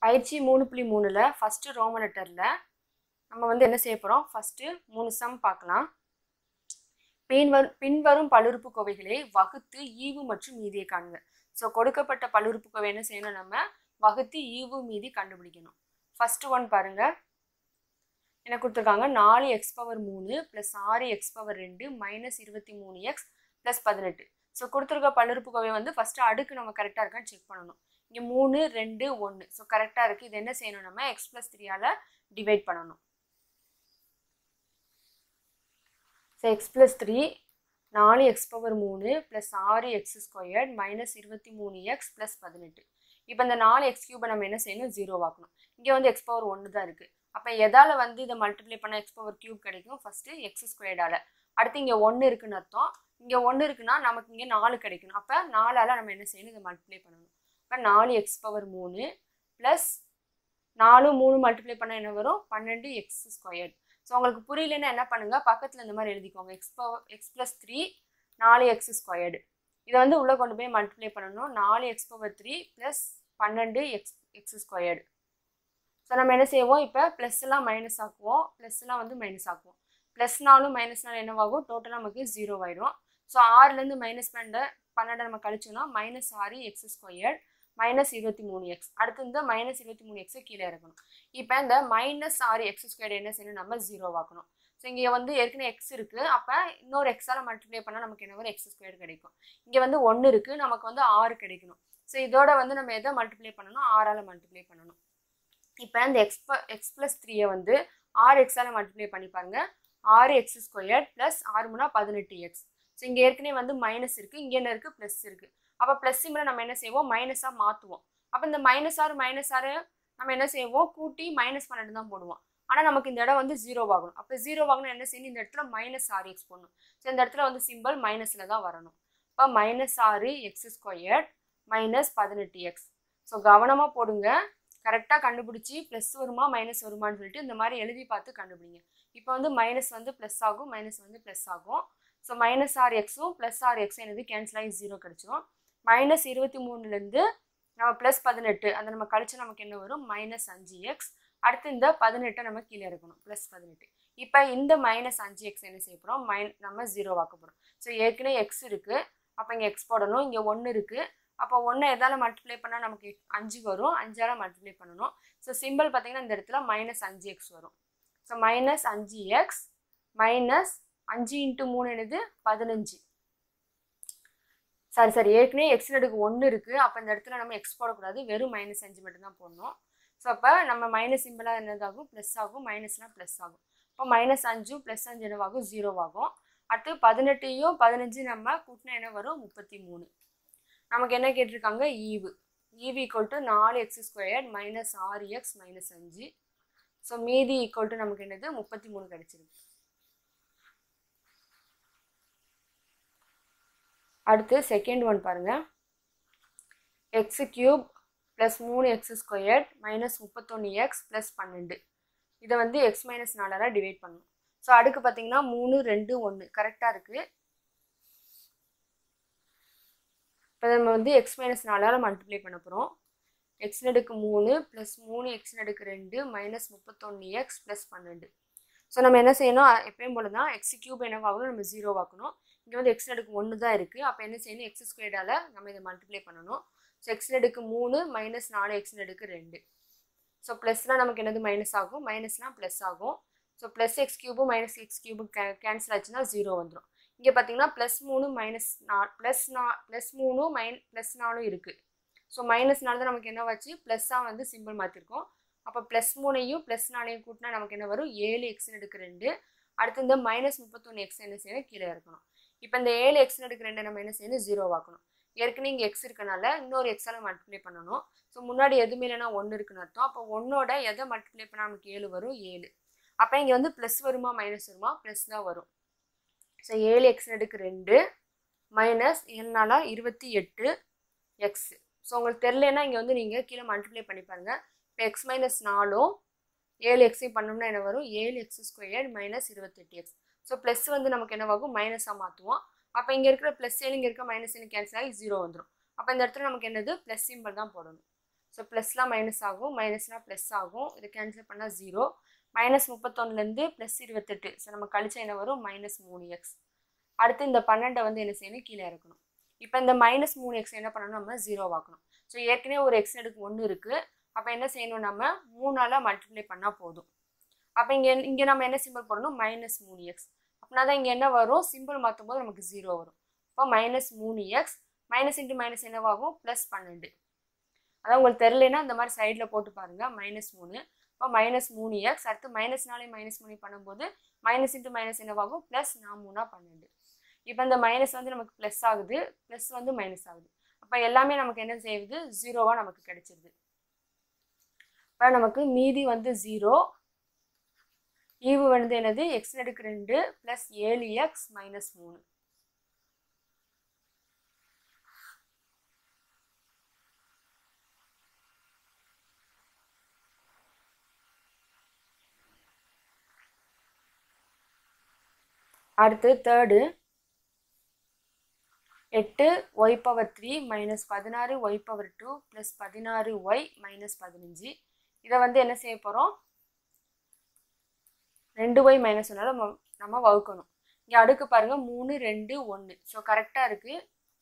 பயிற்சி மூணு புள்ளி மூணில் ஃபஸ்ட்டு ரோம லெட்டரில் நம்ம வந்து என்ன செய்ய போகிறோம் ஃபஸ்ட்டு மூணு சம் பார்க்கலாம் பின்வரும் பின்வரும் பல்லுறுப்புக்கோவைகளை வகுத்து ஈவு மற்றும் மீதியை காண்க ஸோ கொடுக்கப்பட்ட பல்லுறுப்புக்கோவை என்ன செய்யணும் நம்ம வகுத்து ஈவு மீதி கண்டுபிடிக்கணும் ஃபஸ்ட்டு ஒன் பாருங்க என்ன கொடுத்துருக்காங்க நாலு எக்ஸ் பவர் மூணு ப்ளஸ் ஆறு எக்ஸ் பவர் ரெண்டு மைனஸ் இருபத்தி மூணு எக்ஸ் ப்ளஸ் பதினெட்டு ஸோ கொடுத்துருக்க பல்லுறுப்புக்கோவை வந்து ஃபஸ்ட்டு அடுக்கு நம்ம கரெக்டாக இருக்கான்னு செக் பண்ணணும் இங்கே மூணு ரெண்டு ஒன்று ஸோ கரெக்டாக இருக்குது இது என்ன செய்யணும் நம்ம எக்ஸ் ப்ளஸ் த்ரீயால் டிவைட் பண்ணணும் ஸோ எக்ஸ் ப்ளஸ் த்ரீ நாலு எக்ஸ் பவர் மூணு ப்ளஸ் ஆறு எக்ஸ் ஸ்கொயர்ட் மைனஸ் இருபத்தி மூணு எக்ஸ் ப்ளஸ் பதினெட்டு இப்போ இந்த நாலு எக்ஸ் கியூபை நம்ம என்ன செய்யணும் ஜீரோ ஆக்கணும் இங்கே வந்து எக்ஸ் பவர் ஒன்று தான் இருக்குது அப்போ எதால் வந்து இதை மல்டிப்ளை பண்ண எக்ஸ் பவர் கியூப் கிடைக்கும் ஃபஸ்ட்டு எக்ஸ் ஸ்கொயர்டால் அடுத்து இங்கே ஒன்று இருக்குன்னு அர்த்தம் இங்கே ஒன்று இருக்குன்னா நமக்கு இங்கே நாலு கிடைக்கணும் அப்போ நாலால் நம்ம என்ன செய்யணும் இதை மல்டிப்ளை பண்ணணும் இப்போ நாலு எக்ஸ் பவர் மூணு ப்ளஸ் நாலு மூணு மல்டிப்ளை பண்ண என்ன வரும் பன்னெண்டு எக்ஸ் ஸ்கொயர்ட் ஸோ உங்களுக்கு புரியலன்னா என்ன பண்ணுங்கள் பக்கத்தில் இந்த மாதிரி எழுதிக்கோங்க x power x plus three நாலு எக்ஸ் ஸ்கொயர்டு இதை வந்து உள்ளே கொண்டு போய் மல்டிப்ளை பண்ணணும் நாலு எக்ஸ் பவர் த்ரீ ப்ளஸ் பன்னெண்டு எக்ஸ் எக்ஸ் ஸ்கொயர்டு ஸோ நம்ம என்ன செய்வோம் இப்போ ப்ளஸ் எல்லாம் மைனஸ் ஆக்குவோம் ப்ளஸ் எல்லாம் வந்து மைனஸ் ஆக்குவோம் ப்ளஸ் நாலும் மைனஸ் நாலும் என்னவாகும் டோட்டலாக நமக்கு ஜீரோ ஆயிடும் ஸோ ஆறுலேருந்து மைனஸ் பன்னெண்டு பன்னெண்டை நம்ம கழிச்சோம்னா மைனஸ் ஆறு எக்ஸ் ஸ்கொயர்ட் மைனஸ் இருபத்தி மூணு எக்ஸ் அடுத்து இந்த மைனஸ் இருபத்தி மூணு எக்ஸை கீழே இறக்கணும் இப்போ இந்த மைனஸ் ஆறு எக்ஸ் ஸ்கொயர் என்ன செய்யணும் நம்ம ஜீரோ ஆக்கணும் ஸோ இங்கே வந்து ஏற்கனவே எக்ஸ் இருக்குது அப்போ இன்னொரு எக்ஸால் மல்டிப்ளை பண்ணால் நமக்கு என்ன வரும் எக்ஸ் ஸ்கொயர் கிடைக்கும் இங்கே வந்து ஒன்று இருக்குது நமக்கு வந்து ஆறு கிடைக்கணும் ஸோ இதோட வந்து நம்ம எதை மல்டிப்ளை பண்ணணும் ஆறால் மல்டிப்ளை பண்ணணும் இப்போ இந்த எக்ஸ் எக்ஸ் ப்ளஸ் த்ரீயை வந்து ஆறு எக்ஸால் மல்டிப்ளை பண்ணி பாருங்க ஆறு எக்ஸ் ஸ்கொயர் ப்ளஸ் ஆறு மூணா பதினெட்டு எக்ஸ் ஸோ இங்கே ஏற்கனவே வந்து மைனஸ் இருக்குது இங்கே என்ன இருக்குது ப்ளஸ் இருக்குது அப்போ ப்ளஸ் சிம்பிளை நம்ம என்ன செய்வோம் மைனஸாக மாற்றுவோம் அப்போ இந்த மைனஸ் ஆறு மைனஸ் ஆறு நம்ம என்ன செய்வோம் கூட்டி மைனஸ் பன்னெண்டு தான் போடுவோம் ஆனால் நமக்கு இந்த இடம் வந்து ஜீரோ ஆகணும் அப்போ ஜீரோ ஆகணும் என்ன செய்யணும் இந்த இடத்துல மைனஸ் ஆறு எக்ஸ் போடணும் ஸோ இந்த இடத்துல வந்து சிம்பிள் மைனஸில் தான் வரணும் இப்போ மைனஸ் ஆறு எக்ஸ் ஸ்கொயர் மைனஸ் பதினெட்டு எக்ஸ் ஸோ கவனமாக போடுங்க கரெக்டாக கண்டுபிடிச்சி ப்ளஸ் வருமா மைனஸ் வருமான்னு சொல்லிட்டு இந்த மாதிரி எழுதி பார்த்து கண்டுபிடிங்க இப்போ வந்து மைனஸ் வந்து ப்ளஸ் ஆகும் மைனஸ் வந்து ப்ளஸ் ஆகும் ஸோ மைனஸ் ஆர் எக்ஸும் ப்ளஸ் ஆர் எக்ஸ் என்னது கேன்சல் ஆகி ஜீரோ கிடச்சிரும் மைனஸ் இருபத்தி மூணுலேருந்து நம்ம ப்ளஸ் பதினெட்டு அந்த நம்ம கழிச்சு நமக்கு என்ன வரும் மைனஸ் அஞ்சு எக்ஸ் அடுத்து இந்த பதினெட்டை நம்ம கீழே இருக்கணும் ப்ளஸ் பதினெட்டு இப்போ இந்த மைனஸ் அஞ்சு எக்ஸ் என்ன செய்ய போகிறோம் மைன் நம்ம ஜீரோ ஆக்க போகிறோம் ஸோ ஏற்கனவே எக்ஸ் இருக்குது அப்போ இங்கே எக்ஸ் போடணும் இங்கே ஒன்று இருக்குது அப்போ ஒன்று எதால் மல்டிப்ளை பண்ணால் நமக்கு அஞ்சு வரும் அஞ்சால் மல்டிப்ளை பண்ணணும் ஸோ சிம்பிள் பார்த்தீங்கன்னா இந்த இடத்துல மைனஸ் அஞ்சு எக்ஸ் வரும் ஸோ மைனஸ் அஞ்சு எக்ஸ் மைனஸ் அஞ்சு இன்ட்டு மூணு என்னது பதினஞ்சு சரி சரி ஏற்கனவே எக்ஸ் நடுக்கு ஒன்று இருக்குது அப்போ இந்த இடத்துல நம்ம எக்ஸ் போடக்கூடாது வெறும் மைனஸ் அஞ்சு மட்டும்தான் போடணும் ஸோ அப்போ நம்ம மைனஸ் சிம்பிளாக என்னதாகும் ப்ளஸ் ஆகும் மைனஸ்னால் ப்ளஸ் ஆகும் இப்போ மைனஸ் அஞ்சும் ப்ளஸ் அஞ்சு என்னவாகும் ஜீரோ ஆகும் அடுத்து பதினெட்டையும் பதினஞ்சு நம்ம கூட்டினா என்ன வரும் முப்பத்தி மூணு நமக்கு என்ன கேட்டிருக்காங்க ஈவு ஈவு ஈக்குவல் டு நாலு எக்ஸ் ஸ்கொயர் மைனஸ் ஆறு எக்ஸ் மைனஸ் அஞ்சு ஸோ மீதி ஈக்குவல் டு நமக்கு என்னது முப்பத்தி மூணு கிடச்சிருக்கு அடுத்து செகண்ட் ஒன் பாருங்கள் எக்ஸ் கியூப் ப்ளஸ் மூணு எக்ஸ் ஸ்கொயர் மைனஸ் முப்பத்தொன்று எக்ஸ் ப்ளஸ் பன்னெண்டு இதை வந்து எக்ஸ் மைனஸ் நாலால் டிவைட் பண்ணணும் ஸோ அடுக்கு பார்த்தீங்கன்னா மூணு ரெண்டு ஒன்று கரெக்டாக இருக்குது இப்போ நம்ம வந்து எக்ஸ் மைனஸ் நாலால் மல்டிப்ளை பண்ண போகிறோம் எக்ஸ் நடுக்கு மூணு ப்ளஸ் மூணு எக்ஸ் நடுக்கு ரெண்டு மைனஸ் முப்பத்தொன்று எக்ஸ் ப்ளஸ் பன்னெண்டு ஸோ நம்ம என்ன செய்யணும் எப்பயும் போல தான் எக்ஸ் கியூப் என்னவாகணும் நம்ம ஜீரோ ஆக்கணும் இங்கே வந்து எக்ஸ் நடுக்கு ஒன்று தான் இருக்குது அப்போ என்ன செய்யணும் எக்ஸ் ஸ்கொயர்டால் நம்ம இதை மல்டிப்ளை பண்ணணும் ஸோ எக்ஸ் நடுக்கு மூணு மைனஸ் நாலு எக்ஸ் நடுக்கு ரெண்டு ஸோ ப்ளஸ்னால் நமக்கு என்னது மைனஸ் ஆகும் மைனஸ்னால் ப்ளஸ் ஆகும் ஸோ ப்ளஸ் எக்ஸ் கியூபும் மைனஸ் எக்ஸ் கியூபும் கே கேன்சல் ஆச்சுன்னா ஜீரோ வந்துடும் இங்கே பார்த்தீங்கன்னா ப்ளஸ் மூணு மைனஸ் நா ப்ளஸ் நா ப்ளஸ் மூணும் மைன் ப்ளஸ் நாலும் இருக்குது ஸோ மைனஸ்னால தான் நமக்கு என்ன வச்சு ப்ளஸ்ஸாக வந்து சிம்பிள் மாற்றிருக்கோம் அப்போ ப்ளஸ் மூணையும் ப்ளஸ் நாலையும் கூட்டினா நமக்கு என்ன வரும் ஏழு எக்ஸ்னு எடுக்க ரெண்டு அடுத்து இந்த மைனஸ் முப்பத்தொன்று எக்ஸ் என்ன செய்யணும் கீழே இருக்கணும் இப்போ இந்த ஏழு எக்ஸ்னு எடுக்க ரெண்டு நம்ம என்ன செய்யணும் ஜீரோ ஆக்கணும் ஏற்கனவே இங்கே எக்ஸ் இருக்கனால இன்னொரு எக்ஸால் மல்டிப்ளை பண்ணணும் ஸோ முன்னாடி எதுவுமே இல்லைனா ஒன்று இருக்குன்னு அர்த்தம் அப்போ ஒன்னோட எதை மல்டிப்ளை பண்ணால் நமக்கு ஏழு வரும் ஏழு அப்போ இங்கே வந்து ப்ளஸ் வருமா மைனஸ் வருமா ப்ளஸ் தான் வரும் ஸோ ஏழு எக்ஸ் எடுக்கு ரெண்டு மைனஸ் என்னால இருபத்தி எட்டு எக்ஸ் ஸோ உங்களுக்கு தெரிலனா இங்கே வந்து நீங்கள் கீழே மல்டிப்ளை பண்ணி பாருங்கள் இப்போ எக்ஸ் மைனஸ் நாலும் ஏழு எக்ஸையும் பண்ணோம்னா என்ன வரும் ஏழு எக்ஸ் ஸ்கொயர் மைனஸ் இருபத்தெட்டு எக்ஸ் ஸோ ப்ளஸ் வந்து நமக்கு என்னவாகும் மைனஸாக மாற்றுவோம் அப்போ இங்கே இருக்கிற ப்ளஸ் ஏழு இங்கே இருக்க மைனஸ் ஏழு கேன்சல் ஆகி ஜீரோ வந்துடும் அப்போ இந்த இடத்துல நமக்கு என்னது ப்ளஸ் சிம்பிள் தான் போடணும் ஸோ ப்ளஸ்லாம் மைனஸ் ஆகும் மைனஸ்லாம் ப்ளஸ் ஆகும் இதை கேன்சல் பண்ணால் ஜீரோ மைனஸ் முப்பத்தொன்னுலேருந்து ப்ளஸ் இருபத்தெட்டு ஸோ நம்ம கழிச்சா என்ன வரும் மைனஸ் மூணு எக்ஸ் அடுத்து இந்த பன்னெண்டை வந்து என்ன செய்யணும் கீழே இறக்கணும் இப்போ இந்த மைனஸ் மூணு எக்ஸ் என்ன பண்ணணும் நம்ம ஜீரோ ஆக்கணும் ஸோ ஏற்கனவே ஒரு எக்ஸ் எடுக்கு ஒன்று இருக்குது அப்போ என்ன செய்யணும் நம்ம மூணால் மல்டிப்ளை பண்ணால் போதும் அப்போ இங்கே இங்கே நம்ம என்ன சிம்பிள் போடணும் மைனஸ் மூணு எக்ஸ் அப்படின்னா தான் இங்கே என்ன வரும் சிம்பிள் மாற்றும் போது நமக்கு ஜீரோ வரும் இப்போ மைனஸ் மூணு எக்ஸ் மைனஸ் இன்ட்டு மைனஸ் என்னவாகும் ப்ளஸ் பன்னெண்டு அதான் உங்களுக்கு தெரிலனா இந்த மாதிரி சைடில் போட்டு பாருங்கள் மைனஸ் மூணு இப்போ மைனஸ் மூணு எக்ஸ் அடுத்து மைனஸ் நாலே மைனஸ் மூணு பண்ணும்போது மைனஸ் இன்ட்டு மைனஸ் என்னவாகும் ப்ளஸ் நான் மூணா பன்னெண்டு இப்போ இந்த மைனஸ் வந்து நமக்கு ப்ளஸ் ஆகுது ப்ளஸ் வந்து மைனஸ் ஆகுது அப்போ எல்லாமே நமக்கு என்ன செய்யுது ஜீரோவாக நமக்கு கிடைச்சிருது இப்போ நமக்கு மீதி வந்து ஜீரோ ஈவு வந்து என்னது எக்ஸ் நடுக்கு ரெண்டு ப்ளஸ் ஏழு எக்ஸ் மைனஸ் மூணு அடுத்து தேர்டு எட்டு ஒய் பவர் த்ரீ மைனஸ் பதினாறு ஒய் பவர் டூ ப்ளஸ் பதினாறு ஒய் மைனஸ் பதினஞ்சு இதை வந்து என்ன செய்ய போகிறோம் ரெண்டு ஒய் மைனஸ் ஒன்னால நம்ம நம்ம வகுக்கணும் இங்கே அடுக்கு பாருங்க மூணு ரெண்டு ஒன்று ஸோ கரெக்டாக இருக்குது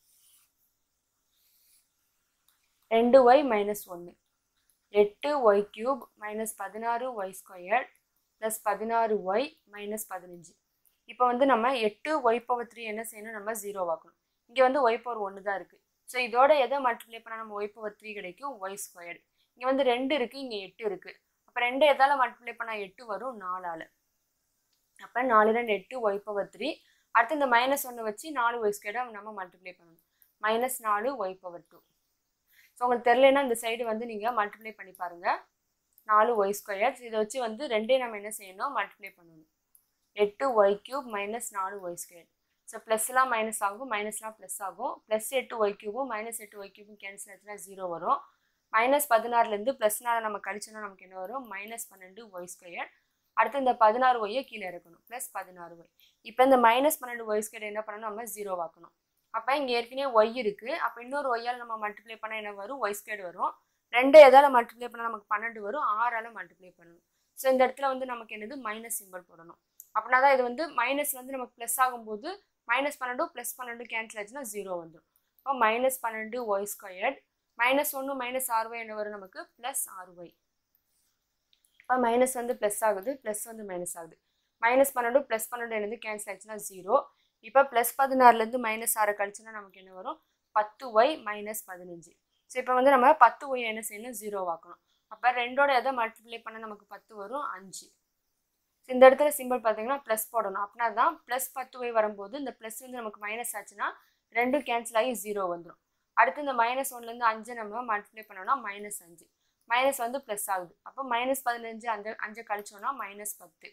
ரெண்டு ஒய் மைனஸ் ஒன்று எட்டு ஒய் கியூப் மைனஸ் பதினாறு ஒய் ஸ்கொயர் ப்ளஸ் பதினாறு ஒய் மைனஸ் பதினஞ்சு இப்போ வந்து நம்ம எட்டு ஒய் பவர் த்ரீ என்ன செய்யணும் நம்ம ஜீரோ ஆக்கணும் இங்கே வந்து ஒய் பவர் ஒன்று தான் இருக்குது ஸோ இதோட எதை மல்டிப்ளை பண்ணால் நம்ம ஒய் பவர் த்ரீ கிடைக்கும் ஒய் ஸ்கொயர்டு இங்கே வந்து ரெண்டு இருக்குது இங்கே எட்டு இருக்குது அப்போ ரெண்டு எதால் மல்டிப்ளை பண்ணால் எட்டு வரும் நாலால் அப்போ நாலு ரெண்டு எட்டு ஒய் பவர் த்ரீ அடுத்து இந்த மைனஸ் ஒன்று வச்சு நாலு ஒய் ஸ்கொயர்டை நம்ம மல்டிப்ளை பண்ணணும் மைனஸ் நாலு ஒய் பவர் டூ ஸோ உங்களுக்கு தெரிலனா இந்த சைடு வந்து நீங்கள் மல்டிப்ளை பண்ணி பாருங்கள் நாலு ஒய் ஸ்கொயர் இதை வச்சு வந்து ரெண்டே நம்ம என்ன செய்யணும் மல்டிப்ளை பண்ணணும் எட்டு ஒய் கியூப் மைனஸ் நாலு ஒய் ஸ்கொயர் ஸோ ப்ளஸ்லாம் மைனஸ் ஆகும் மைனஸ்லாம் ப்ளஸ் ஆகும் ப்ளஸ் எட்டு ஒய் கியூபும் மைனஸ் எட்டு ஒய் கியூபும் கேன்சல் ஆச்சுன்னா ஜீரோ வரும் மைனஸ் பதினாறுலேருந்து ப்ளஸ்னால நம்ம கழிச்சோன்னா நமக்கு என்ன வரும் மைனஸ் பன்னெண்டு ஒய் ஸ்கொயர் அடுத்து இந்த பதினாறு ஒய்யை கீழே இருக்கணும் ப்ளஸ் பதினாறு ஒய் இப்போ இந்த மைனஸ் பன்னெண்டு ஒய் ஸ்கொயர் என்ன பண்ணணும் நம்ம ஜீரோ ஆக்கணும் அப்போ இங்கே ஏற்கனவே ஒய் இருக்குது அப்போ இன்னொரு ஒய்யால் நம்ம மல்டிப்ளை பண்ணால் என்ன வரும் ஒய் ஸ்கொயர் வரும் ரெண்டு எதால் மல்டிப்ளை பண்ணால் நமக்கு பன்னெண்டு வரும் ஆறால் மல்டிப்ளை பண்ணணும் ஸோ இந்த இடத்துல வந்து நமக்கு என்னது மைனஸ் சிம்பிள் போடணும் அப்படின்னா தான் இது வந்து மைனஸ் வந்து நமக்கு ப்ளஸ் ஆகும்போது மைனஸ் பன்னெண்டு ப்ளஸ் பன்னெண்டு கேன்சல் ஆச்சுன்னா ஜீரோ வந்துடும் இப்போ மைனஸ் பன்னெண்டு ஒய் ஸ்கொயர்ட் மைனஸ் ஒன்று மைனஸ் ஆறு ஒய் என்ன வரும் நமக்கு ப்ளஸ் ஆறு ஒய் இப்போ மைனஸ் வந்து ப்ளஸ் ஆகுது ப்ளஸ் வந்து மைனஸ் ஆகுது மைனஸ் பன்னெண்டு ப்ளஸ் பன்னெண்டு என்னது கேன்சல் ஆச்சுன்னா ஜீரோ இப்போ ப்ளஸ் பதினாறுலேருந்து மைனஸ் ஆறு கழிச்சுன்னா நமக்கு என்ன வரும் பத்து ஒய் மைனஸ் பதினஞ்சு ஸோ இப்போ வந்து நம்ம பத்து ஒய் என்ன செய்யணும் ஜீரோ ஆக்கணும் அப்போ ரெண்டோட எதை மல்டிப்ளை பண்ண நமக்கு பத்து வரும் அஞ்சு ஸோ இந்த இடத்துல சிம்பிள் பார்த்தீங்கன்னா ப்ளஸ் போடணும் அப்படின்னா தான் ப்ளஸ் பத்து ஒய் வரும்போது இந்த ப்ளஸ் வந்து நமக்கு மைனஸ் ஆச்சுன்னா ரெண்டும் கேன்சல் ஆகி ஜீரோ வந்துடும் அடுத்து இந்த மைனஸ் ஒன்லேருந்து அஞ்சை நம்ம மல்டிப்ளை பண்ணோம்னா மைனஸ் அஞ்சு மைனஸ் வந்து ப்ளஸ் ஆகுது அப்போ மைனஸ் பதினஞ்சு அந்த அஞ்சை கழிச்சோன்னா மைனஸ் பத்து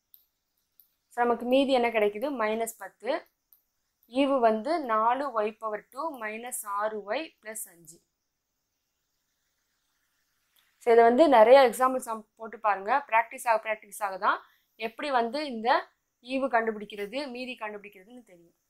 ஸோ நமக்கு மீதி என்ன கிடைக்குது மைனஸ் பத்து ஈவு வந்து நாலு ஒய் பவர் டூ மைனஸ் ஆறு ஒய் ப்ளஸ் அஞ்சு ஸோ இதை வந்து நிறைய எக்ஸாம்பிள்ஸ் போட்டு பாருங்கள் ப்ராக்டிஸ் ஆக ப்ராக்டிஸ் ஆக தான் எப்படி வந்து இந்த ஈவு கண்டுபிடிக்கிறது மீதி கண்டுபிடிக்கிறதுன்னு தெரியும்